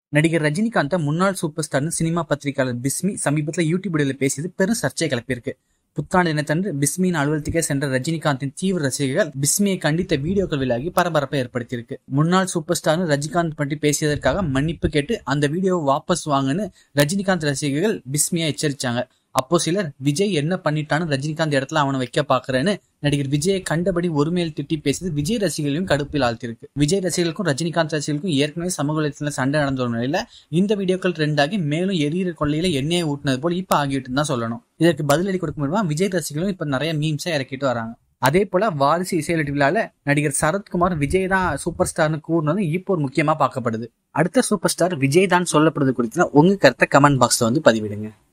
நடிகர் ரஜினிகாந்த முன்னாள் சூப்பர் ஸ்டார்னு சினிமா பத்திரிகையாளர் பிஸ்மி சமீபத்துல யூடியூப் வீடியோல பேசியது பெரும் சர்ச்சை கிளப்பியிருக்கு புத்தாண்டு தினத்தன்று பிஸ்மியின் அலுவலகத்துக்கே சென்ற ரஜினிகாந்தின் தீவிர ரசிகர்கள் பிஸ்மியை கண்டித்த வீடியோக்கள் வெளியாகி பரபரப்பை ஏற்படுத்தியிருக்கு முன்னாள் சூப்பர் ஸ்டார்னு ரஜினிகாந்த் பற்றி பேசியதற்காக மன்னிப்பு கேட்டு அந்த வீடியோவை வாபஸ் வாங்குன்னு ரஜினிகாந்த் ரசிகர்கள் பிஸ்மியை எச்சரிச்சாங்க அப்போ சிலர் விஜய் என்ன பண்ணிட்டான்னு ரஜினிகாந்த் இடத்துல அவனை வைக்க பாக்குறேன்னு நடிகர் விஜயை கண்டபடி ஒருமையில் திட்டி பேசியது விஜய் ரசிகர்களையும் கடுப்பில் ஆழ்த்திருக்கு விஜய் ரசிகர்களுக்கும் ரஜினிகாந்த் ரசிகர்களுக்கும் ஏற்கனவே சமூக வலைத்தளத்துல சண்டை நடந்த ஒரு நிலையில இந்த வீடியோக்கள் ரெண்டாகி மேலும் எரியிற கொள்ளையில எண்ணெயை ஊட்டினது போல இப்ப ஆகிட்டு தான் சொல்லணும் இதற்கு பதிலடி கொடுக்க முடியுமா விஜய் ரசிகர்களும் இப்ப நிறைய மீம்ஸை இறக்கிட்டு வராங்க அதே போல வாரிசு இசையெழுத்து விழால நடிகர் சரத்குமார் விஜய் தான் சூப்பர் ஸ்டார்னு கூறினது இப்போ ஒரு முக்கியமா பார்க்கப்படுது அடுத்த சூப்பர் ஸ்டார் விஜய் தான் சொல்லப்படுறது குறித்து உங்க கருத்தை கமெண்ட் பாக்ஸ்ல வந்து பதிவிடுங்க